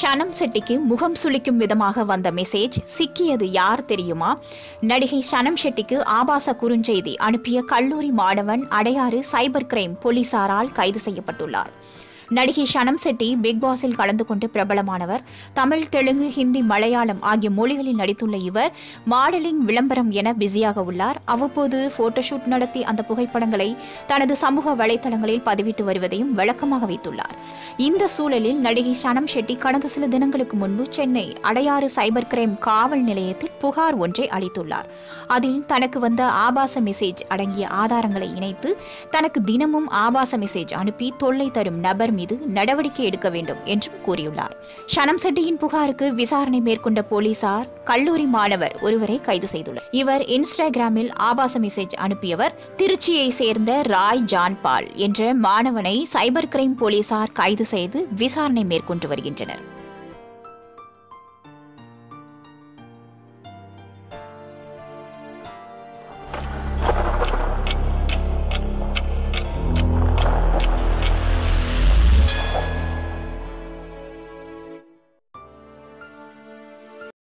ஷனம் செட்டிக்கு முகம் சுளிக்கும் விதமாக வந்த மெசேஜ் சிக்கியது யார் தெரியுமா நடிகை ஷனம் ஷெட்டிக்கு ஆபாச குறுஞ்செய்தி அனுப்பிய கல்லூரி மாணவன் அடையாறு சைபர் கிரைம் போலீசாரால் கைது செய்யப்பட்டுள்ளார் நடிகை ஷனம் செட்டி பிக் பாஸில் கலந்து கொண்டு பிரபலமானவர் தமிழ் தெலுங்கு ஹிந்தி மலையாளம் ஆகிய மொழிகளில் நடித்துள்ள இவர் மாடலிங் விளம்பரம் என பிஸியாக உள்ளார் அவ்வப்போது போட்டோஷூட் நடத்தி அந்த புகைப்படங்களை தனது சமூக வலைதளங்களில் பதிவிட்டு வருவதையும் விளக்கமாக வைத்துள்ளார் இந்த சூழலில் நடிகை ஷனம் ஷெட்டி கடந்த சில தினங்களுக்கு முன்பு சென்னை அடையாறு சைபர் கிரைம் காவல் நிலையத்தில் புகார் ஒன்றை அளித்துள்ளார் அதில் தனக்கு வந்த ஆபாச மெசேஜ் அடங்கிய ஆதாரங்களை இணைத்து தனக்கு தினமும் ஆபாச மெசேஜ் அனுப்பி தொல்லை தரும் நபர் மீது நடவடிக்கை எடுக்க வேண்டும் என்றும் கூறியுள்ளார் ஷனம் செட்டியின் புகாருக்கு விசாரணை மேற்கொண்ட போலீசார் கல்லூரி மாணவர் ஒருவரை கைது செய்துள்ளார் இவர் இன்ஸ்டாகிராமில் ஆபாச மெசேஜ் அனுப்பியவர் திருச்சியை சேர்ந்த ராய் ஜான் பால் என்ற மாணவனை சைபர் கிரைம் போலீசார் கைது செய்து விசாரணை மேற்கொண்டு வருகின்றனர்